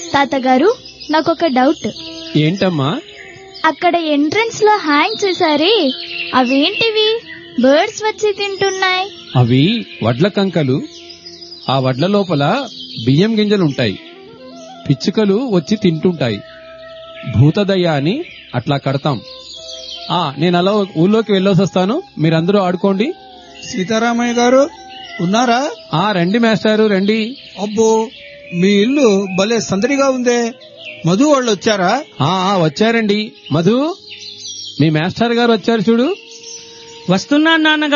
తాతగారు నాకొక డౌట్ ఏంటమ్మా అక్కడ ఎంట్రన్స్ లో హ్యాంగ్ చేశారే అవేంటివి బర్డ్స్ వచ్చి తింటున్నాయి అవి వడ్ల కంకలు ఆ వడ్ల లోపల బియ్యం గింజలుంటాయి పిచ్చుకలు వచ్చి తింటుంటాయి భూతదయ్య అని అట్లా కడతాం ఆ నేను అలా ఊళ్ళోకి వెళ్ళొసి వస్తాను మీరందరూ ఆడుకోండి సీతారామయ్య గారు ఉన్నారా ఆ రండి మాస్టారు రండి అబ్బో మీ ఇల్లు భలే సందడిగా ఉందే మధు వాళ్ళు వచ్చారా ఆ ఆ, వచ్చారండి మధు మీ మాస్టర్ గారు వచ్చారు చూడు వస్తున్నాను నాన్నగారు